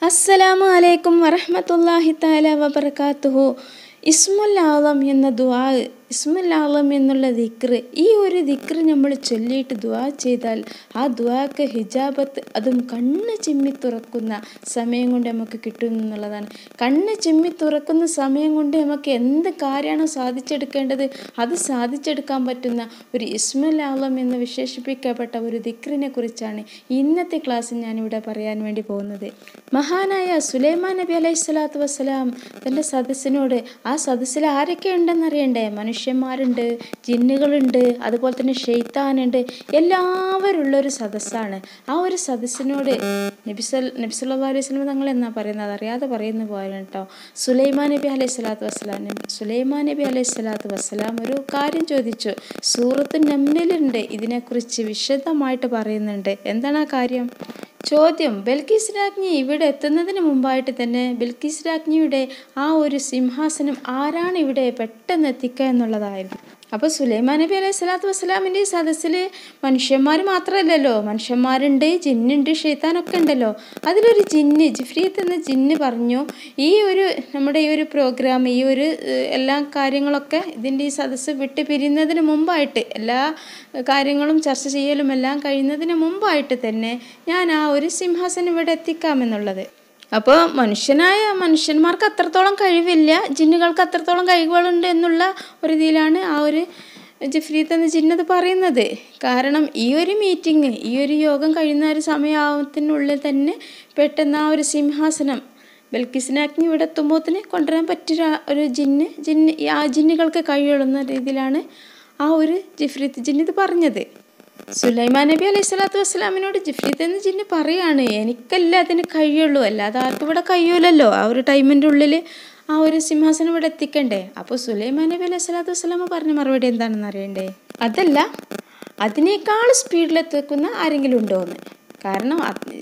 അസ്സലാമു അലൈക്കും വറഹ്മത്തുള്ളാഹി തആല വബറകാതുഹു ഇസ്മുൽ ആളം എന്ന ദുആ ഇസ്മുൽ ആളം എന്നുള്ള ദിക്റ് ഈ ഒരു ദിക്റ് നമ്മൾ ചൊല്ലിയിട്ട് ദുആ ചെയ്താൽ ആ ദുആക്ക് ഹിജാബത്ത് അതും കണ്ണ് ചിമ്മി തുറക്കുന്ന സമയം കൊണ്ട് നമുക്ക് കിട്ടും എന്നുള്ളതാണ് കണ്ണ് ചിമ്മി തുറക്കുന്ന സമയം കൊണ്ട് നമുക്ക് എന്ത് കാര്യമാണോ സാധിച്ചെടുക്കേണ്ടത് അത് സാധിച്ചെടുക്കാൻ പറ്റുന്ന ഒരു ഇസ്മുൽ ആളം എന്ന് വിശേഷിപ്പിക്കപ്പെട്ട ഒരു ദിക്റിനെ കുറിച്ചാണ് ഇന്നത്തെ ക്ലാസ്സിൽ ഞാനിവിടെ പറയാൻ വേണ്ടി പോകുന്നത് മഹാനായ സുലൈമാൻ നബി അലൈഹി സ്വലാത്തു വസ്സലാം തൻ്റെ സദസ്സിനോട് ആ സദസ്സിൽ ആരൊക്കെ ഉണ്ടെന്ന് അറിയണ്ടേ മനുഷ്യന്മാരുണ്ട് ജിന്നുകളുണ്ട് അതുപോലെ തന്നെ ഷെയ്ത്താനുണ്ട് എല്ലാവരും ഉള്ള ഒരു സദസ്സാണ് ആ ഒരു സദസ്സിനോട് നബിസൽ നബിസല്ലാ അലൈഹി സ്വലം തങ്ങൾ എന്നാ പറയുന്നത് അറിയാതെ പറയുന്ന പോലെ കേട്ടോ സുലൈമാൻ നബി അലൈഹി സ്വലാത്തു വസ്സലാം സുലൈമാൻ നബി അലൈഹി സ്വലാത്തു വസ്സലാം ഒരു കാര്യം ചോദിച്ചു സൂറത്ത് നമ്മിലുണ്ട് ഇതിനെക്കുറിച്ച് വിശദമായിട്ട് പറയുന്നുണ്ട് എന്താണ് ആ കാര്യം ചോദ്യം ബൽക്കീസ് രാജ്ഞി ഇവിടെ എത്തുന്നതിന് മുമ്പായിട്ട് തന്നെ ബൽക്കീസ് രാജ്ഞിയുടെ ആ ഒരു സിംഹാസനം ആരാണ് ഇവിടെ പെട്ടെന്ന് എത്തിക്കുക എന്നുള്ളതായിരുന്നു അപ്പോൾ സുലൈമാൻ നബി അലൈഹി സ്വലാത്തു വസ്സലാമിൻ്റെ ഈ സദസ്സിൽ മനുഷ്യന്മാർ മാത്രമല്ലല്ലോ മനുഷ്യന്മാരുണ്ട് ജിന്നുണ്ട് ഷെയ്ത്താനൊക്കെ ഉണ്ടല്ലോ അതിലൊരു ജിന്ന് ജിഫ്രീത്ത് എന്ന ജിന്ന് പറഞ്ഞു ഈ ഒരു നമ്മുടെ ഈ ഒരു പ്രോഗ്രാം ഈ ഒരു എല്ലാ കാര്യങ്ങളൊക്കെ ഇതിൻ്റെ ഈ സദസ്സ് വിട്ട് പിരിയുന്നതിന് മുമ്പായിട്ട് എല്ലാ കാര്യങ്ങളും ചർച്ച ചെയ്യലും എല്ലാം കഴിയുന്നതിന് മുമ്പായിട്ട് തന്നെ ഞാൻ ആ ഒരു സിംഹാസനം ഇവിടെ എത്തിക്കാമെന്നുള്ളത് അപ്പോൾ മനുഷ്യനായ മനുഷ്യന്മാർക്ക് അത്രത്തോളം കഴിവില്ല ജിന്നുകൾക്ക് അത്രത്തോളം കഴിവുകളുണ്ട് എന്നുള്ള ഒരു ഇതിലാണ് ആ ഒരു ജിഫ്രീത്ത് എന്ന ജിന്നത് പറയുന്നത് കാരണം ഈ ഒരു മീറ്റിംഗ് ഈ ഒരു യോഗം കഴിയുന്ന ഒരു സമയത്തിനുള്ളിൽ തന്നെ പെട്ടെന്ന് ആ ഒരു സിംഹാസനം ബൽക്കിസിനാഗ്നി ഇവിടെ എത്തുമ്പോത്തിന് കൊണ്ടുവരാൻ പറ്റിയ ഒരു ജിന്ന് ജിന്ന് ആ ജിന്നുകൾക്ക് കഴിയുള്ളുന്ന രീതിയിലാണ് ആ ഒരു ജിഫ്രീത്ത് ജിന്ന് ഇത് പറഞ്ഞത് സുലൈമാൻ നബി അലൈഹി സ്വലാത്തു വസ്സലാമിനോട് ജിഫ്രീത്ത് എന്ന ജിന്ന് പറയാണ് എനിക്കല്ല അതിന് കഴിയുള്ളൂ അല്ലാതെ ആർക്കും ഇവിടെ കഴിയൂലല്ലോ ആ ഒരു ടൈമിൻ്റെ ഉള്ളിൽ ആ ഒരു സിംഹാസനം ഇവിടെ എത്തിക്കണ്ടേ അപ്പോൾ സുലൈമാൻ നബി അലൈഹി സ്വലാത്തു വസ്സലാമ പറഞ്ഞ മറുപടി എന്താണെന്ന് അറിയണ്ടേ അതല്ല അതിനേക്കാൾ സ്പീഡിലെത്തിക്കുന്ന ആരെങ്കിലും ഉണ്ടോ എന്ന് കാരണം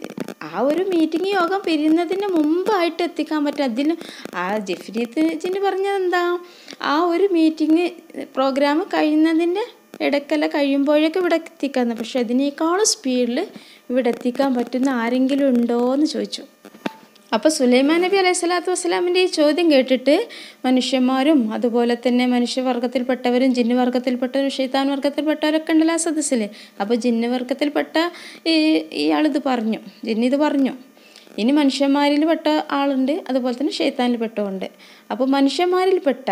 ആ ഒരു മീറ്റിംഗ് യോഗം പിരിയുന്നതിന് മുമ്പായിട്ട് എത്തിക്കാൻ പറ്റും അതിന് ആ ജഫ്രീത്ത് ജിന്ന് പറഞ്ഞത് എന്താ ആ ഒരു മീറ്റിംഗ് പ്രോഗ്രാം കഴിയുന്നതിൻ്റെ ഇടയ്ക്കല്ല കഴിയുമ്പോഴേക്കും ഇവിടെ എത്തിക്കാന്ന് പക്ഷെ അതിനേക്കാളും സ്പീഡിൽ ഇവിടെ എത്തിക്കാൻ പറ്റുന്ന ആരെങ്കിലും ഉണ്ടോ എന്ന് ചോദിച്ചു അപ്പോൾ സുലൈമാൻ നബി അലൈഹി സ്വലാത്തു വസ്സലാമിൻ്റെ ഈ ചോദ്യം കേട്ടിട്ട് മനുഷ്യന്മാരും അതുപോലെ തന്നെ മനുഷ്യവർഗത്തിൽപ്പെട്ടവരും ജിന്ന് വർഗത്തിൽപ്പെട്ടവരും ഷെയ്ത്താൻ വർഗത്തിൽപ്പെട്ടവരൊക്കെ ഉണ്ടല്ലോ ആ സദസ്സിൽ അപ്പോൾ ജിന്ന് വർഗത്തിൽപ്പെട്ട ഈ ഇയാളിത് പറഞ്ഞു ജിന്നിത് പറഞ്ഞു ഇനി മനുഷ്യന്മാരിൽ പെട്ട ആളുണ്ട് അതുപോലെ തന്നെ ഷെയ്ത്താനിൽ പെട്ടുമുണ്ട് അപ്പോൾ മനുഷ്യന്മാരിൽപ്പെട്ട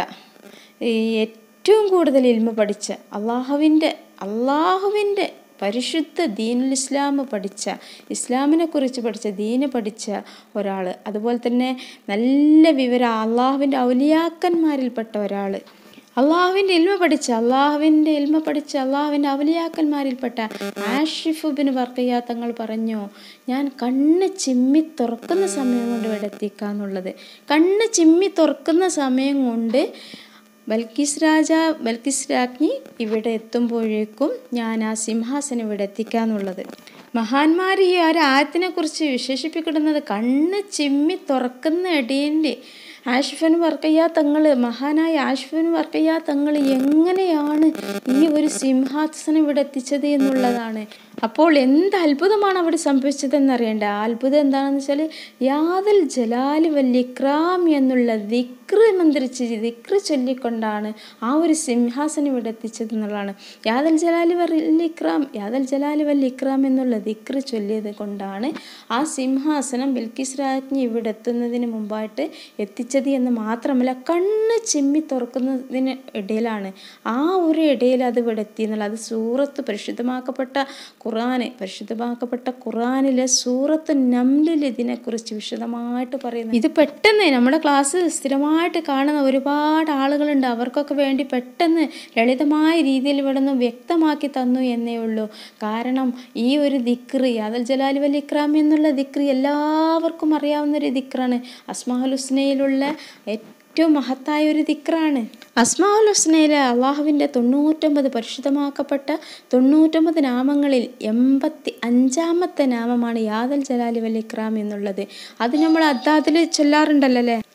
ഈ ഏറ്റവും കൂടുതൽ ഇൽമ പഠിച്ച അള്ളാഹുവിൻ്റെ അള്ളാഹുവിൻ്റെ പരിശുദ്ധ ദീനുൽ ഇസ്ലാം പഠിച്ച ഇസ്ലാമിനെ കുറിച്ച് പഠിച്ച ദീന് പഠിച്ച ഒരാൾ അതുപോലെ തന്നെ നല്ല വിവരം അള്ളാഹുവിൻ്റെ ഔലിയാക്കന്മാരിൽപ്പെട്ട ഒരാൾ അള്ളാഹുവിൻ്റെ ഇൽമ പഠിച്ച അള്ളാഹുവിൻ്റെ ഇൽമ പഠിച്ച അള്ളാഹുവിൻ്റെ അവലിയാക്കന്മാരിൽപ്പെട്ട ആഷിഫുബിന് വർക്കയ്യ തങ്ങൾ പറഞ്ഞു ഞാൻ കണ്ണ് ചിമ്മി തുറക്കുന്ന സമയം കൊണ്ട് ഇവിടെ എത്തിക്കാന്നുള്ളത് കണ്ണ് ചിമ്മി തുറക്കുന്ന സമയം കൊണ്ട് ബൽക്കിസ് രാജ ബൽക്കിസ് രാജ്ഞി ഇവിടെ എത്തുമ്പോഴേക്കും ഞാൻ ആ സിംഹാസനം ഇവിടെ എത്തിക്കാന്നുള്ളത് മഹാന്മാർ ഈ ഒരു ആയത്തിനെ കുറിച്ച് വിശേഷിപ്പിക്കുന്നത് കണ്ണ് ചിമ്മി തുറക്കുന്ന ഇടേൻ്റെ ആഷിഫൻ വർക്കയ്യ തങ്ങൾ മഹാനായ ആഷിഫൻ വർക്കയ്യ തങ്ങൾ എങ്ങനെയാണ് ഈ ഒരു സിംഹാസനം ഇവിടെ എത്തിച്ചത് എന്നുള്ളതാണ് അപ്പോൾ എന്ത് അത്ഭുതമാണ് അവിടെ സംഭവിച്ചതെന്നറിയണ്ട ആ അത്ഭുതം എന്താണെന്ന് വെച്ചാൽ യാദൽ ജലാലി വല്ലിക്രാം എന്നുള്ള ദിക്റ് മന്ത്രിച്ച് ദിക്റ് ചൊല്ലിക്കൊണ്ടാണ് ആ ഒരു സിംഹാസനം ഇവിടെ എത്തിച്ചത് എന്നുള്ളതാണ് യാദൽ ജലാലി വല്ലിക്രാം യാദൽ ജലാലി വല്ലിക്രാം എന്നുള്ള ദിക്റ് ചൊല്ലിയത് കൊണ്ടാണ് ആ സിംഹാസനം ബിൽക്കിസ് രാജ്ഞി ഇവിടെ എത്തുന്നതിന് മുമ്പായിട്ട് എത്തിച്ചത് എന്ന് മാത്രമല്ല കണ്ണ് ചിമ്മി തുറക്കുന്നതിന് ഇടയിലാണ് ആ ഒരു ഇടയിൽ അത് ഇവിടെ എത്തി എന്നുള്ളത് അത് സൂറത്ത് പരിശുദ്ധമാക്കപ്പെട്ട ഖുറാന് പരിശുദ്ധമാക്കപ്പെട്ട ഖുറാനിലെ സൂറത്ത് നംലിൽ ഇതിനെക്കുറിച്ച് വിശദമായിട്ട് പറയുന്നു ഇത് പെട്ടെന്ന് നമ്മുടെ ക്ലാസ് സ്ഥിരമായിട്ട് കാണുന്ന ഒരുപാട് ആളുകളുണ്ട് അവർക്കൊക്കെ വേണ്ടി പെട്ടെന്ന് ലളിതമായ രീതിയിൽ ഇവിടെ നിന്ന് വ്യക്തമാക്കി തന്നു എന്നേ ഉള്ളൂ കാരണം ഈ ഒരു ദിക്റ് യാദൽ ജലാലി വൽ ഇക്രാം എന്നുള്ള ദിക്റ് എല്ലാവർക്കും അറിയാവുന്ന ഒരു ദിക്റാണ് അസ്മാഹുൽ ഹുസ്നയിലുള്ള ഏറ്റവും മഹത്തായ ഒരു ദിക്റാണ് അസ്മാഉൽ ഹുസ്നയിലെ അള്ളാഹുവിൻ്റെ തൊണ്ണൂറ്റൊമ്പത് പരിശുദ്ധമാക്കപ്പെട്ട തൊണ്ണൂറ്റൊമ്പത് നാമങ്ങളിൽ എൺപത്തി അഞ്ചാമത്തെ നാമമാണ് യാദൽ ജലാലി വൽ ഇക്രാം എന്നുള്ളത് അത് നമ്മൾ അദ്ദാദിൽ ചൊല്ലാറുണ്ടല്ലോ അല്ലേ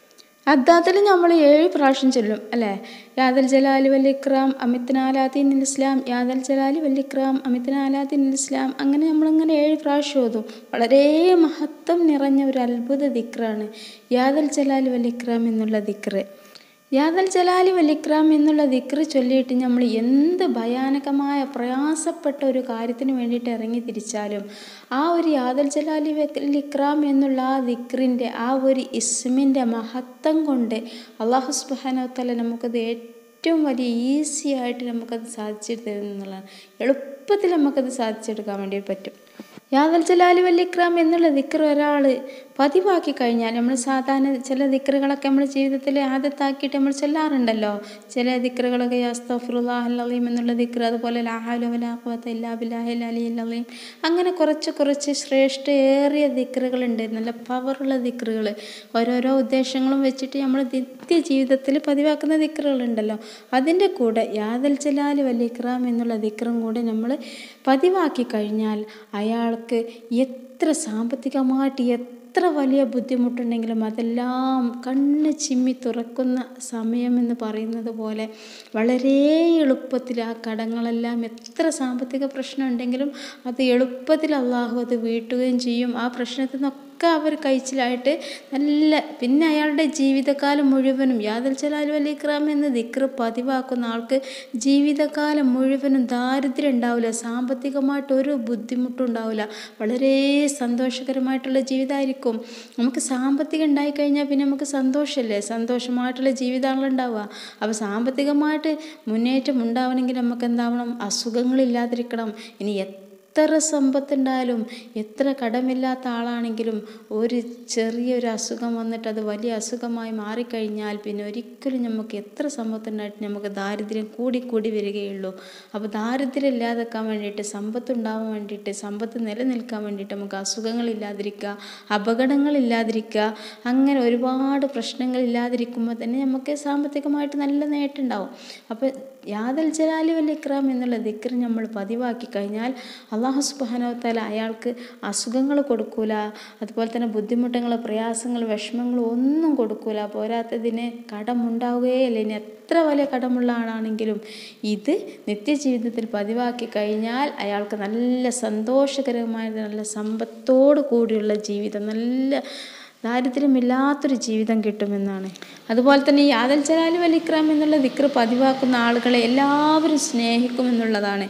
അദ്ദാത്തിൽ നമ്മൾ ഏഴ് പ്രാവശ്യം ചൊല്ലും അല്ലേ യാദൽ ജലാലി വല്ലിക്രാം അമിത്നാലാത്തിൻ ഇസ്ലാം യാദൽ ജലാലി വല്ലിക്രാം അമിത്നാലാത്തിൻ ഇസ്ലാം അങ്ങനെ നമ്മളിങ്ങനെ ഏഴ് പ്രാവശ്യം ഓതും വളരെ മഹത്വം നിറഞ്ഞ ഒരു അത്ഭുത ദിക്റാണ് യാദൽ ജലാലി വല്ലിക്രാം എന്നുള്ള ദിക്റ് യാദൽ ജലാലി വല്ലിക്രാം എന്നുള്ള ദിക്റ് ചൊല്ലിയിട്ട് നമ്മൾ എന്ത് ഭയാനകമായ പ്രയാസപ്പെട്ട ഒരു കാര്യത്തിന് വേണ്ടിയിട്ട് ഇറങ്ങി തിരിച്ചാലും ആ ഒരു യാദൽ ജലാലി വല്ലിക്രാം എന്നുള്ള ആ ദിക്റിൻ്റെ ആ ഒരു ഇസ്മിൻ്റെ മഹത്വം കൊണ്ട് അള്ളാഹു സുബാനോത്തല നമുക്കത് ഏറ്റവും വലിയ ഈസി ആയിട്ട് നമുക്കത് സാധിച്ചു തരുന്നതാണ് എളുപ്പത്തിൽ നമുക്കത് സാധിച്ചെടുക്കാൻ വേണ്ടി പറ്റും യാദൽ ജലാലി വല്ലിക്രാം എന്നുള്ള ദിക്ർ ഒരാൾ പതിവാക്കി കഴിഞ്ഞാൽ നമ്മൾ സാധാരണ ചില ദിക്റുകളൊക്കെ നമ്മൾ ജീവിതത്തിൽ ആദത്താക്കിയിട്ട് നമ്മൾ ചൊല്ലാറുണ്ടല്ലോ ചില ദിക്റുകളൊക്കെ യാസ്തഫുറുല്ലാഹലീം എന്നുള്ള ദിക്ർ അതുപോലെ ലാഹാലുവലാഖുവത്ത് ഇല്ലാ ബില്ലാഹിൽ അലി അലീം അങ്ങനെ കുറച്ച് കുറച്ച് ശ്രേഷ്ഠയേറിയ ദിക്റുകളുണ്ട് നല്ല പവറുള്ള ദിക്റുകൾ ഓരോരോ ഉദ്ദേശങ്ങളും വെച്ചിട്ട് നമ്മൾ നിത്യ ജീവിതത്തിൽ പതിവാക്കുന്ന ദിക്റുകളുണ്ടല്ലോ അതിൻ്റെ കൂടെ യാദൽ ജലാലി വല്ലിക്രാം എന്നുള്ള ദിക്റും കൂടെ നമ്മൾ പതിവാക്കി കഴിഞ്ഞാൽ അയാൾക്ക് എത്ര സാമ്പത്തികമായിട്ട് എത്ര വലിയ ബുദ്ധിമുട്ടുണ്ടെങ്കിലും അതെല്ലാം കണ്ണ് ചിമ്മി തുറക്കുന്ന സമയമെന്ന് പറയുന്നത് പോലെ വളരെ എളുപ്പത്തിൽ ആ കടങ്ങളെല്ലാം എത്ര സാമ്പത്തിക പ്രശ്നം ഉണ്ടെങ്കിലും അത് എളുപ്പത്തിൽ അള്ളാഹു അത് വീട്ടുകയും ചെയ്യും ആ പ്രശ്നത്തിൽ നിന്നൊക്കെ അവർ കഴിച്ചിലായിട്ട് നല്ല പിന്നെ അയാളുടെ ജീവിതകാലം മുഴുവനും യാദൽ ജലാൽ വലിക്രാം എന്ന ദിക്റ് പതിവാക്കുന്ന ആൾക്ക് ജീവിതകാലം മുഴുവനും ദാരിദ്ര്യം ഉണ്ടാവില്ല സാമ്പത്തികമായിട്ട് ഒരു ബുദ്ധിമുട്ടും ഉണ്ടാവില്ല വളരെ സന്തോഷകരമായിട്ടുള്ള ജീവിതമായിരിക്കും നമുക്ക് സാമ്പത്തികം ഉണ്ടായിക്കഴിഞ്ഞാൽ പിന്നെ നമുക്ക് സന്തോഷമല്ലേ സന്തോഷമായിട്ടുള്ള ജീവിതമാണല്ലോ ഉണ്ടാവുക അപ്പോൾ സാമ്പത്തികമായിട്ട് മുന്നേറ്റം ഉണ്ടാവണമെങ്കിൽ നമുക്ക് എന്താവണം അസുഖങ്ങളില്ലാതിരിക്കണം ഇനി എത്ര സമ്പത്തുണ്ടായാലും എത്ര കടമില്ലാത്ത ആളാണെങ്കിലും ഒരു ചെറിയൊരു അസുഖം വന്നിട്ട് അത് വലിയ അസുഖമായി മാറിക്കഴിഞ്ഞാൽ പിന്നെ ഒരിക്കലും നമുക്ക് എത്ര സമ്പത്തുണ്ടായിട്ട് നമുക്ക് ദാരിദ്ര്യം കൂടി കൂടി വരികയുള്ളൂ അപ്പോൾ ദാരിദ്ര്യം ഇല്ലാതാക്കാൻ വേണ്ടിയിട്ട് സമ്പത്ത് ഉണ്ടാവാൻ വേണ്ടിയിട്ട് സമ്പത്ത് നിലനിൽക്കാൻ വേണ്ടിയിട്ട് നമുക്ക് അസുഖങ്ങളില്ലാതിരിക്കുക അപകടങ്ങളില്ലാതിരിക്കുക അങ്ങനെ ഒരുപാട് പ്രശ്നങ്ങളില്ലാതിരിക്കുമ്പോൾ തന്നെ നമുക്ക് സാമ്പത്തികമായിട്ട് നല്ല നേട്ടം ഉണ്ടാവും അപ്പോൾ യാദൽ ജലാലി വൽ ഇക്രാം എന്നുള്ള ദിക്ർ നമ്മൾ പതിവാക്കി കഴിഞ്ഞാൽ അള്ളാഹു സുബാനോത്താല അയാൾക്ക് അസുഖങ്ങൾ കൊടുക്കൂല അതുപോലെ തന്നെ ബുദ്ധിമുട്ടുകൾ പ്രയാസങ്ങൾ വിഷമങ്ങൾ ഒന്നും കൊടുക്കൂല പോരാത്തതിന് കടമുണ്ടാവുകയില്ല ഇനി എത്ര വലിയ കടമുള്ള ആളാണെങ്കിലും ഇത് നിത്യജീവിതത്തിൽ പതിവാക്കി കഴിഞ്ഞാൽ അയാൾക്ക് നല്ല സന്തോഷകരമായ നല്ല സമ്പത്തോടു കൂടിയുള്ള ജീവിതം നല്ല ദാരിദ്ര്യമില്ലാത്തൊരു ജീവിതം കിട്ടുമെന്നാണ് അതുപോലെ തന്നെ ഈ ആദൽ ജലാലി വലിക്രാം എന്നുള്ള ദിക്ർ പതിവാക്കുന്ന ആളുകളെ എല്ലാവരും സ്നേഹിക്കുമെന്നുള്ളതാണ്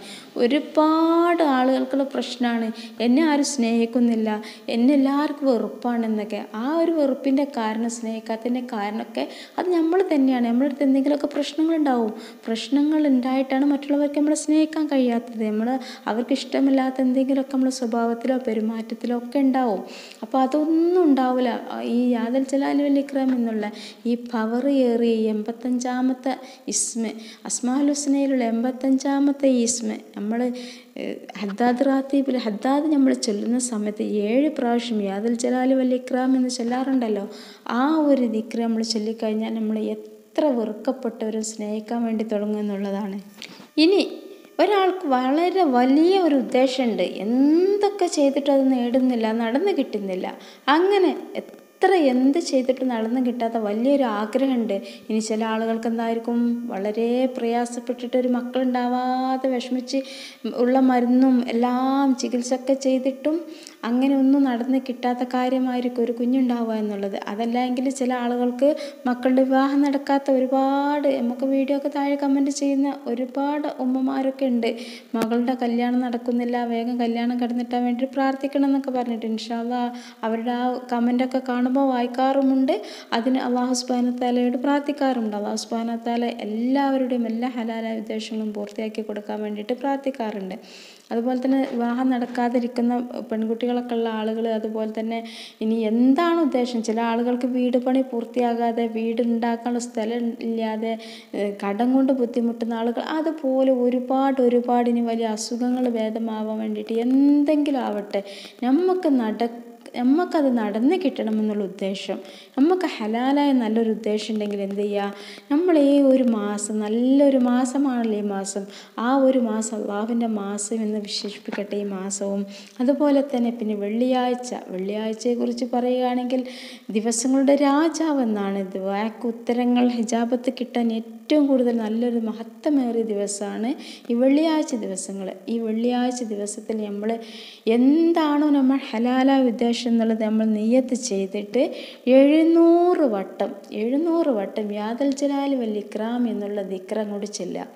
ഒരുപാട് ആളുകൾക്കുള്ള പ്രശ്നമാണ് എന്നെ ആരും സ്നേഹിക്കുന്നില്ല എന്നെ എല്ലാവർക്കും വെറുപ്പാണെന്നൊക്കെ ആ ഒരു വെറുപ്പിൻ്റെ കാരണം സ്നേഹിക്കാത്തതിൻ്റെ കാരണമൊക്കെ അത് നമ്മൾ തന്നെയാണ് നമ്മുടെ അടുത്ത് എന്തെങ്കിലുമൊക്കെ പ്രശ്നങ്ങളുണ്ടാവും പ്രശ്നങ്ങൾ ഉണ്ടായിട്ടാണ് മറ്റുള്ളവർക്ക് നമ്മളെ സ്നേഹിക്കാൻ കഴിയാത്തത് നമ്മൾ അവർക്ക് ഇഷ്ടമില്ലാത്ത എന്തെങ്കിലുമൊക്കെ നമ്മുടെ സ്വഭാവത്തിലോ പെരുമാറ്റത്തിലോ ഒക്കെ ഉണ്ടാവും അപ്പോൾ അതൊന്നും ഉണ്ടാവില്ല ഈ യാദൽ ജലാലി വല്ലിക്രാം എന്നുള്ള ഈ പവർ ഏറിയ എൺപത്തഞ്ചാമത്തെ ഇസ്മ അസ്മാൽ ഹുസ്നയിലുള്ള എൺപത്തഞ്ചാമത്തെ ഇസ്മ നമ്മൾ ഹദ്ദാദ് റാത്തീബിൽ ഹദ്ദാദ് നമ്മൾ ചൊല്ലുന്ന സമയത്ത് ഏഴ് പ്രാവശ്യം യാദൽ ജലാലി വല്ലിക്രാം എന്ന് ചൊല്ലാറുണ്ടല്ലോ ആ ഒരു ദിക്ര നമ്മൾ ചൊല്ലിക്കഴിഞ്ഞാൽ നമ്മൾ എത്ര വെറുക്കപ്പെട്ടവരും സ്നേഹിക്കാൻ വേണ്ടി തുടങ്ങും എന്നുള്ളതാണ് ഇനി ഒരാൾക്ക് വളരെ വലിയ ഒരു ഉദ്ദേശമുണ്ട് എന്തൊക്കെ ചെയ്തിട്ടും അത് നേടുന്നില്ല നടന്നു കിട്ടുന്നില്ല അങ്ങനെ എത്ര എന്ത് ചെയ്തിട്ട് നടന്നു കിട്ടാത്ത വലിയൊരു ആഗ്രഹമുണ്ട് ഇനി ചില ആളുകൾക്ക് എന്തായിരിക്കും വളരെ പ്രയാസപ്പെട്ടിട്ട് ഒരു മക്കളുണ്ടാവാതെ വിഷമിച്ച് ഉള്ള മരുന്നും എല്ലാം ചികിത്സ ഒക്കെ ചെയ്തിട്ടും അങ്ങനെ ഒന്നും നടന്ന് കിട്ടാത്ത കാര്യമായിരിക്കും ഒരു കുഞ്ഞുണ്ടാവുക എന്നുള്ളത് അതല്ലെങ്കിൽ ചില ആളുകൾക്ക് മക്കളുടെ വിവാഹം നടക്കാത്ത ഒരുപാട് നമുക്ക് വീഡിയോ ഒക്കെ താഴെ കമൻറ്റ് ചെയ്യുന്ന ഒരുപാട് ഉമ്മമാരൊക്കെ ഉണ്ട് മകളുടെ കല്യാണം നടക്കുന്നില്ല വേഗം കല്യാണം കിടന്നിട്ടാൻ വേണ്ടി പ്രാർത്ഥിക്കണം എന്നൊക്കെ പറഞ്ഞിട്ട് ഇൻഷാല്ല അവരുടെ ആ കമൻ്റൊക്കെ കാണുമ്പോൾ വായിക്കാറുമുണ്ട് അതിന് അള്ളാഹു സുബാനത്താലയോട് പ്രാർത്ഥിക്കാറുണ്ട് അള്ളാഹു സുബാനത്താല എല്ലാവരുടെയും എല്ലാ ഹലാലായ ഉദ്ദേശങ്ങളും പൂർത്തിയാക്കി കൊടുക്കാൻ വേണ്ടിയിട്ട് പ്രാർത്ഥിക്കാറുണ്ട് അതുപോലെ തന്നെ വിവാഹം നടക്കാതിരിക്കുന്ന പെൺകുട്ടികളൊക്കെ ഉള്ള ആളുകൾ അതുപോലെ തന്നെ ഇനി എന്താണ് ഉദ്ദേശം ചില ആളുകൾക്ക് വീട് പണി പൂർത്തിയാകാതെ വീട് ഉണ്ടാക്കാനുള്ള സ്ഥലം ഇല്ലാതെ കടം കൊണ്ട് ബുദ്ധിമുട്ടുന്ന ആളുകൾ അതുപോലെ ഒരുപാട് ഒരുപാട് ഇനി വലിയ അസുഖങ്ങൾ ഭേദമാവാൻ വേണ്ടിയിട്ട് എന്തെങ്കിലും ആവട്ടെ നമുക്ക് നട നമുക്കത് നടന്ന് കിട്ടണമെന്നുള്ള ഉദ്ദേശം നമുക്ക് ഹലാലായ നല്ലൊരു ഉദ്ദേശം ഉണ്ടെങ്കിൽ എന്ത് ചെയ്യുക നമ്മൾ ഈ ഒരു മാസം നല്ലൊരു മാസമാണല്ലോ ഈ മാസം ആ ഒരു മാസം അള്ളാഹുവിൻ്റെ മാസം എന്ന് വിശേഷിപ്പിക്കട്ടെ ഈ മാസവും അതുപോലെ തന്നെ പിന്നെ വെള്ളിയാഴ്ച വെള്ളിയാഴ്ചയെക്കുറിച്ച് പറയുകയാണെങ്കിൽ ദിവസങ്ങളുടെ രാജാവ് എന്നാണ് ഇത് വാക്ക് ഉത്തരങ്ങൾ ഹിജാബത്ത് കിട്ടാൻ ഏറ്റവും കൂടുതൽ നല്ലൊരു മഹത്വമേറിയ ദിവസമാണ് ഈ വെള്ളിയാഴ്ച ദിവസങ്ങൾ ഈ വെള്ളിയാഴ്ച ദിവസത്തിൽ നമ്മൾ എന്താണോ നമ്മൾ ഹലാല ഉദ്ദേശം എന്നുള്ളത് നമ്മൾ നെയ്യത്ത് ചെയ്തിട്ട് എഴുന്നൂറ് വട്ടം എഴുന്നൂറ് വട്ടം യാദൽ ജലാൽ വല്ലിക്രാം എന്നുള്ള ദിക്ര അങ്ങോട്ട് ചെല്ലുക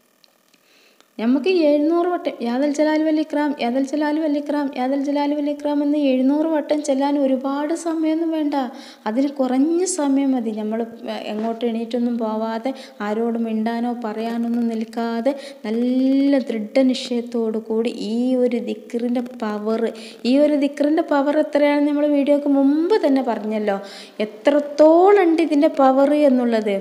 നമുക്ക് എഴുന്നൂറ് വട്ടം യാദൽ ജലാൽ വല്ലിക്രാം യാദൽ ജലാൽ വല്ലിക്രാം യാദൽ ജലാൽ വല്ലിക്രാം എന്ന് എഴുന്നൂറ് വട്ടം ചെല്ലാൻ ഒരുപാട് സമയമൊന്നും വേണ്ട അതിന് കുറഞ്ഞ സമയം മതി നമ്മൾ എങ്ങോട്ട് എണീറ്റൊന്നും പോവാതെ ആരോടും മിണ്ടാനോ പറയാനൊന്നും നിൽക്കാതെ നല്ല ദൃഢനിശ്ചയത്തോടു കൂടി ഈ ഒരു ദിക്റിൻ്റെ പവർ ഈ ഒരു ദിക്റിൻ്റെ പവർ എത്രയാണെന്ന് നമ്മൾ വീഡിയോക്ക് മുമ്പ് തന്നെ പറഞ്ഞല്ലോ എത്രത്തോളം ഉണ്ട് ഇതിൻ്റെ പവർ എന്നുള്ളത്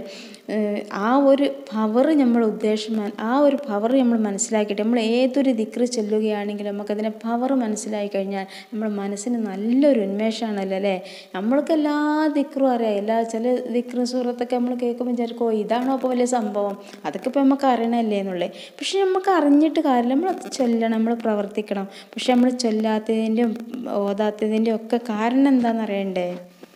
ആ ഒരു പവർ നമ്മൾ ഉദ്ദേശം ആ ഒരു പവർ നമ്മൾ മനസ്സിലാക്കിയിട്ട് നമ്മൾ ഏതൊരു ദിക്റ് ചെല്ലുകയാണെങ്കിലും നമുക്കതിൻ്റെ പവർ മനസ്സിലായി കഴിഞ്ഞാൽ നമ്മുടെ മനസ്സിന് നല്ലൊരു ഉന്മേഷമാണല്ലോ അല്ലേ നമ്മൾക്ക് എല്ലാ ദിക്റും അറിയാം എല്ലാ ചില ദിക്റും സൂറത്തൊക്കെ നമ്മൾ കേൾക്കുമ്പോൾ വിചാരിക്കും ഓ ഇതാണോ അപ്പോൾ വലിയ സംഭവം അതൊക്കെ ഇപ്പോൾ നമുക്ക് അറിയണമല്ലേ എന്നുള്ളത് പക്ഷെ നമുക്ക് അറിഞ്ഞിട്ട് കാര്യമില്ല നമ്മൾ അത് ചൊല്ലണം നമ്മൾ പ്രവർത്തിക്കണം പക്ഷെ നമ്മൾ ചൊല്ലാത്തതിൻ്റെയും ഓതാത്തതിൻ്റെയും ഒക്കെ കാരണം എന്താണെന്ന് അറിയണ്ടേ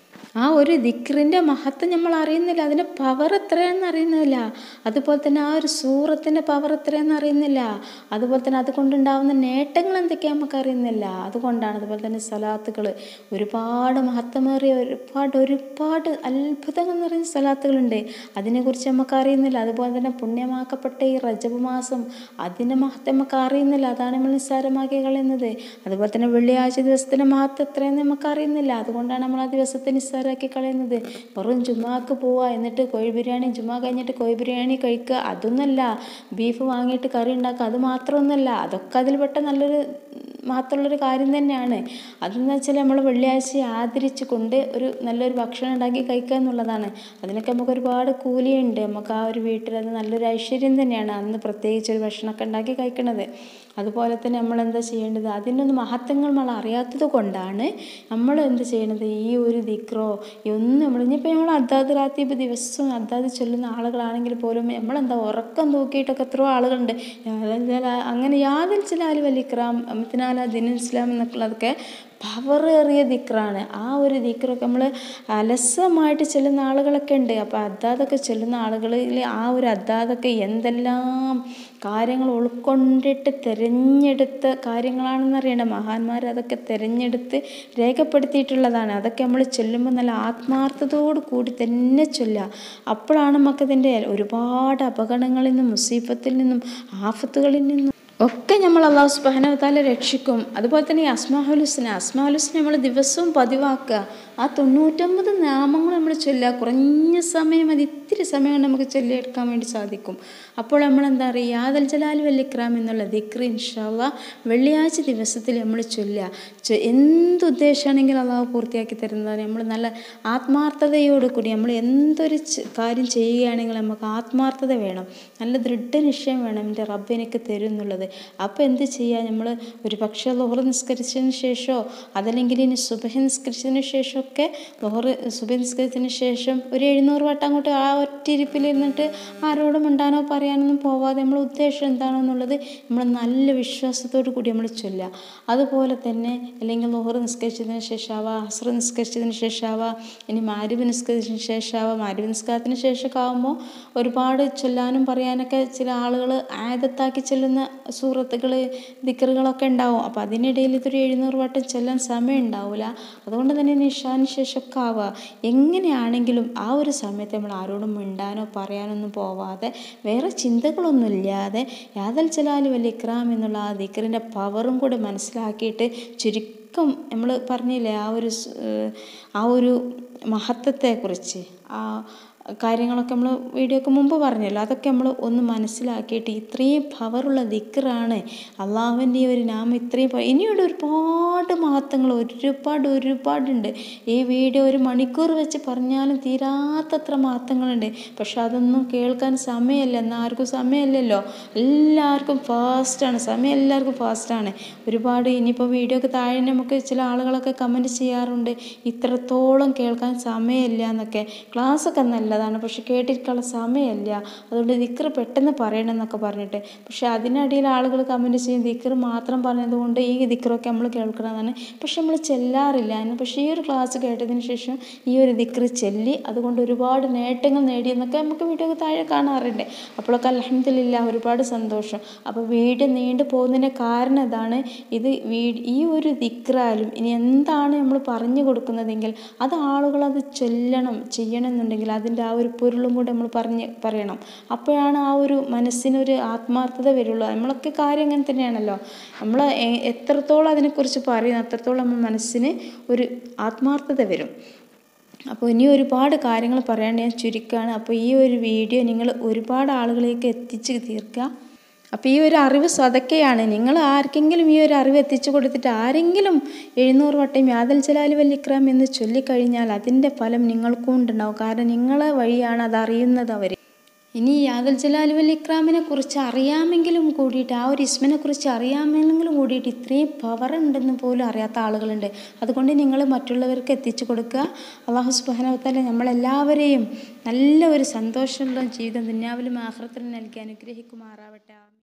ആ ഒരു ദിക്റിൻ്റെ മഹത്വം നമ്മൾ അറിയുന്നില്ല അതിൻ്റെ പവർ എത്രയാണെന്ന് അറിയുന്നില്ല അതുപോലെ തന്നെ ആ ഒരു സൂറത്തിൻ്റെ പവർ എത്രയാണെന്ന് അറിയുന്നില്ല അതുപോലെ തന്നെ അതുകൊണ്ടുണ്ടാവുന്ന നേട്ടങ്ങൾ എന്തൊക്കെയാണ് നമുക്ക് അറിയുന്നില്ല അതുകൊണ്ടാണ് അതുപോലെ തന്നെ സലാത്തുകൾ ഒരുപാട് മഹത്വമേറിയ ഒരുപാട് ഒരുപാട് അത്ഭുതങ്ങൾ നിറഞ്ഞ സലാത്തുകളുണ്ട് അതിനെക്കുറിച്ച് നമുക്ക് അറിയുന്നില്ല അതുപോലെ തന്നെ പുണ്യമാക്കപ്പെട്ട ഈ റജബ് മാസം അതിൻ്റെ മഹത്വം നമുക്ക് അറിയുന്നില്ല അതാണ് നമ്മൾ നിസ്സാരമാക്കി കളയുന്നത് അതുപോലെ തന്നെ വെള്ളിയാഴ്ച ദിവസത്തിൻ്റെ മഹത്വം എത്രയെന്ന് നമുക്ക് അറിയുന്നില്ല അതുകൊണ്ടാണ് നമ്മൾ ആ ദിവസത്തെ നിസ്സാര നിസ്സാരാക്കി കളയുന്നത് വെറും ജുമാക്ക് പോവുക എന്നിട്ട് കോഴി ബിരിയാണി ജുമാ കഴിഞ്ഞിട്ട് കോഴി ബിരിയാണി കഴിക്കുക അതൊന്നല്ല ബീഫ് വാങ്ങിയിട്ട് കറി ഉണ്ടാക്കുക അത് മാത്രമൊന്നുമല്ല അതൊക്കെ അതിൽപ്പെട്ട നല്ലൊരു മാത്രമുള്ളൊരു കാര്യം തന്നെയാണ് അതെന്ന് വെച്ചാൽ നമ്മൾ വെള്ളിയാഴ്ച ആദരിച്ചു കൊണ്ട് ഒരു നല്ലൊരു ഭക്ഷണം ഉണ്ടാക്കി കഴിക്കുക എന്നുള്ളതാണ് അതിനൊക്കെ നമുക്ക് ഒരുപാട് കൂലിയുണ്ട് നമുക്ക് ആ ഒരു വീട്ടിൽ അത് നല്ലൊരു ഐശ്വര്യം തന്നെയാണ് അന്ന് പ്രത്യേകിച്ച് ഒരു ഭക്ഷണമൊക്കെ ഉണ്ടാക്കി കഴിക്കണത് അതുപോലെ തന്നെ നമ്മൾ എന്താ ചെയ്യേണ്ടത് അതിനൊന്നും മഹത്വങ്ങൾ നമ്മൾ അറിയാത്തത് കൊണ്ടാണ് നമ്മൾ എന്ത് ചെയ്യണത് ഈ ഒരു ദിക്റോ ഒന്നും നമ്മൾ ഇനിയിപ്പോൾ നമ്മൾ അദ്ദാദ് റാത്തീബ് ദിവസവും അദ്ദാദ് ചൊല്ലുന്ന ആളുകളാണെങ്കിൽ പോലും നമ്മളെന്താ ഉറക്കം തൂക്കിയിട്ടൊക്കെ എത്രയോ ആളുകളുണ്ട് അങ്ങനെ യാതൊരു ചില ആല് വലിക്രാം അമിത്തിനാല ദിൻ ഇസ്ലാം എന്നൊക്കെയുള്ളതൊക്കെ പവറേറിയ ദിക്റാണ് ആ ഒരു ദിക്റൊക്കെ നമ്മൾ അലസമായിട്ട് ചെല്ലുന്ന ആളുകളൊക്കെ ഉണ്ട് അപ്പോൾ അദ്ദാദൊക്കെ ചെല്ലുന്ന ആളുകളിൽ ആ ഒരു അദ്ദാദൊക്കെ എന്തെല്ലാം കാര്യങ്ങൾ ഉൾക്കൊണ്ടിട്ട് തിരഞ്ഞെടുത്ത കാര്യങ്ങളാണെന്നറിയണം മഹാന്മാർ അതൊക്കെ തിരഞ്ഞെടുത്ത് രേഖപ്പെടുത്തിയിട്ടുള്ളതാണ് അതൊക്കെ നമ്മൾ ചൊല്ലുമ്പോൾ നല്ല ആത്മാർത്ഥതയോട് കൂടി തന്നെ ചൊല്ലുക അപ്പോഴാണ് നമുക്കതിൻ്റെ ഒരുപാട് അപകടങ്ങളിൽ നിന്നും മുസീബത്തിൽ നിന്നും ആഫത്തുകളിൽ നിന്നും ഒക്കെ നമ്മൾ അള്ളാഹു സുബാനവതാല രക്ഷിക്കും അതുപോലെ തന്നെ ഈ അസ്മാഹുലുസ്ന അസ്മാഹുലുസ്ന നമ്മൾ ദിവസവും പതിവാക്കുക ആ തൊണ്ണൂറ്റൊമ്പത് നാമങ്ങൾ നമ്മൾ ചൊല്ലുക കുറഞ്ഞ സമയം അത് ഇത്തിരി സമയം കൊണ്ട് നമുക്ക് ചൊല്ലിയെടുക്കാൻ വേണ്ടി സാധിക്കും അപ്പോൾ നമ്മൾ എന്താ പറയുക യാദൽ ജലാൽ വല്ലിക്രാം എന്നുള്ള ദിക്ർ ഇൻഷാല്ല വെള്ളിയാഴ്ച ദിവസത്തിൽ നമ്മൾ ചൊല്ലുക എന്തുദ്ദേശമാണെങ്കിലും അള്ളാഹു പൂർത്തിയാക്കി തരുന്നതാണ് നമ്മൾ നല്ല ആത്മാർത്ഥതയോട് കൂടി നമ്മൾ എന്തൊരു കാര്യം ചെയ്യുകയാണെങ്കിൽ നമുക്ക് ആത്മാർത്ഥത വേണം നല്ല ദൃഢനിശ്ചയം വേണം എൻ്റെ റബ്ബ് എനിക്ക് തരും എന്നുള്ളത് അപ്പോൾ എന്ത് ചെയ്യുക നമ്മൾ ഒരു പക്ഷേ ലോഹർ നിസ്കരിച്ചതിന് ശേഷമോ അതല്ലെങ്കിൽ ഇനി സുബഹ നിസ്കരിച്ചതിന് ശേഷമൊക്കെ ലോഹർ സുബഹ നിസ്കരിച്ചതിന് ശേഷം ഒരു എഴുന്നൂറ് വട്ടം അങ്ങോട്ട് ആ ഒറ്റ ഇരിപ്പിലിരുന്നിട്ട് ആരോടും മിണ്ടാനോ പറയാനൊന്നും പോവാതെ നമ്മൾ ഉദ്ദേശം എന്താണോ എന്നുള്ളത് നമ്മൾ നല്ല വിശ്വാസത്തോടു കൂടി നമ്മൾ ചൊല്ലുക അതുപോലെ തന്നെ അല്ലെങ്കിൽ ലോഹർ നിസ്കരിച്ചതിന് ശേഷമാവാ അസ്ര നിസ്കരിച്ചതിന് ശേഷമാവാ ഇനി മാരിബ് നിസ്കരിച്ചതിന് ശേഷമാവാ മാരിബ് നിസ്കാരത്തിന് ശേഷമൊക്കെ ആകുമ്പോൾ ഒരുപാട് ചൊല്ലാനും പറയാനൊക്കെ ചില ആളുകൾ ആയതത്താക്കി ചെല്ലുന്ന സൂറത്തുകൾ ദിക്കറുകളൊക്കെ ഉണ്ടാവും അപ്പോൾ അതിനിടയിൽ ഇതൊരു എഴുന്നൂറ് വട്ടം ചെല്ലാൻ സമയം ഉണ്ടാവില്ല അതുകൊണ്ട് തന്നെ നിഷാന് ശേഷമൊക്കെ ആവുക എങ്ങനെയാണെങ്കിലും ആ ഒരു സമയത്ത് നമ്മൾ ആരോടും മിണ്ടാനോ പറയാനൊന്നും പോവാതെ വേറെ ചിന്തകളൊന്നും ഇല്ലാതെ യാദൽ ജലാലി വൽ ഇക്രാം എന്നുള്ള ആ ദിക്കറിൻ്റെ പവറും കൂടെ മനസ്സിലാക്കിയിട്ട് ചുരുക്കം നമ്മൾ പറഞ്ഞില്ലേ ആ ഒരു ആ ഒരു മഹത്വത്തെക്കുറിച്ച് ആ കാര്യങ്ങളൊക്കെ നമ്മൾ വീഡിയോക്ക് മുമ്പ് പറഞ്ഞല്ലോ അതൊക്കെ നമ്മൾ ഒന്ന് മനസ്സിലാക്കിയിട്ട് ഇത്രയും പവറുള്ള ദിക്റാണ് അള്ളാഹുവിൻ്റെ ഈ ഒരു നാമം ഇത്രയും പ- ഇനിയുള്ള ഒരുപാട് മഹത്വങ്ങൾ ഒരുപാട് ഒരുപാടുണ്ട് ഈ വീഡിയോ ഒരു മണിക്കൂർ വെച്ച് പറഞ്ഞാലും തീരാത്തത്ര മഹത്വങ്ങളുണ്ട് പക്ഷെ അതൊന്നും കേൾക്കാൻ സമയമില്ല എന്നാൽ ആർക്കും സമയമില്ലല്ലോ എല്ലാവർക്കും ഫാസ്റ്റാണ് സമയം എല്ലാവർക്കും ഫാസ്റ്റാണ് ഒരുപാട് ഇനിയിപ്പോൾ വീഡിയോക്ക് താഴെ നമുക്ക് ചില ആളുകളൊക്കെ കമൻറ്റ് ചെയ്യാറുണ്ട് ഇത്രത്തോളം കേൾക്കാൻ സമയമില്ല എന്നൊക്കെ ക്ലാസ്സൊക്കെ നല്ലതാണ് പക്ഷെ കേട്ടിരിക്കാനുള്ള സമയമില്ല അതുകൊണ്ട് ദിക്ർ പെട്ടെന്ന് പറയണം എന്നൊക്കെ പറഞ്ഞിട്ട് പക്ഷെ അതിനിടയിൽ ആളുകൾ കമൻറ്റ് ചെയ്യും ദിക്ർ മാത്രം പറഞ്ഞതുകൊണ്ട് ഈ ദിക്റൊക്കെ നമ്മൾ കേൾക്കണമെന്നാണ് പക്ഷെ നമ്മൾ ചെല്ലാറില്ല എന്ന് പക്ഷേ ഈ ഒരു ക്ലാസ് കേട്ടതിന് ശേഷം ഈ ഒരു ദിക്ർ ചെല്ലി അതുകൊണ്ട് ഒരുപാട് നേട്ടങ്ങൾ നേടിയെന്നൊക്കെ നമുക്ക് വീഡിയോ താഴെ കാണാറുണ്ട് അപ്പോഴൊക്കെ അലഹമില്ല ഒരുപാട് സന്തോഷം അപ്പോൾ വീഡിയോ നീണ്ടു പോകുന്നതിൻ്റെ കാരണം ഇതാണ് ഇത് വീ ഈ ഒരു ദിക്റായാലും ഇനി എന്താണ് നമ്മൾ പറഞ്ഞു കൊടുക്കുന്നതെങ്കിൽ അത് ആളുകൾ അത് ചൊല്ലണം ചെയ്യണം എന്നുണ്ടെങ്കിൽ അതിൻ്റെ ആ ഒരു പൊരുളും കൂടെ നമ്മൾ പറഞ്ഞ് പറയണം അപ്പോഴാണ് ആ ഒരു മനസ്സിനൊരു ആത്മാർത്ഥത വരുള്ളൂ നമ്മളൊക്കെ കാര്യം അങ്ങനെ തന്നെയാണല്ലോ നമ്മൾ എ- എത്രത്തോളം അതിനെക്കുറിച്ച് പറയുന്നു അത്രത്തോളം നമ്മൾ മനസ്സിന് ഒരു ആത്മാർത്ഥത വരും അപ്പോൾ ഇനി ഒരുപാട് കാര്യങ്ങൾ പറയാണ്ട് ഞാൻ ചുരുക്കമാണ് അപ്പോൾ ഈ ഒരു വീഡിയോ നിങ്ങൾ ഒരുപാട് ആളുകളിലേക്ക് എത്തിച്ച് തീർക്കുക അപ്പോൾ ഈ ഒരു അറിവ് സ്വതക്കെയാണ് നിങ്ങൾ ആർക്കെങ്കിലും ഈ ഒരു അറിവ് എത്തിച്ചു കൊടുത്തിട്ട് ആരെങ്കിലും എഴുന്നൂറ് വട്ടം യാദൽ ജലാലി വല്ലിക്രാം എന്ന് ചൊല്ലിക്കഴിഞ്ഞാൽ അതിൻ്റെ ഫലം നിങ്ങൾക്കും ഉണ്ടാവും കാരണം നിങ്ങളെ വഴിയാണ് അത് അറിയുന്നത് അവർ ഇനി യാദൽ ജലാലി വല്ലിക്രാമിനെ കുറിച്ച് അറിയാമെങ്കിലും കൂടിയിട്ട് ആ ഒരു ഇസ്മിനെ കുറിച്ച് അറിയാമെങ്കിലും കൂടിയിട്ട് ഇത്രയും പവർ ഉണ്ടെന്ന് പോലും അറിയാത്ത ആളുകളുണ്ട് അതുകൊണ്ട് നിങ്ങൾ മറ്റുള്ളവർക്ക് എത്തിച്ചു കൊടുക്കുക അള്ളാഹു സുബാനവത്താല നമ്മളെല്ലാവരെയും നല്ല ഒരു സന്തോഷമുള്ള ജീവിതം ദുന്യാവിലും ആഹ്റത്തിലും നൽകി അനുഗ്രഹിക്കുമാറാവട്ടെ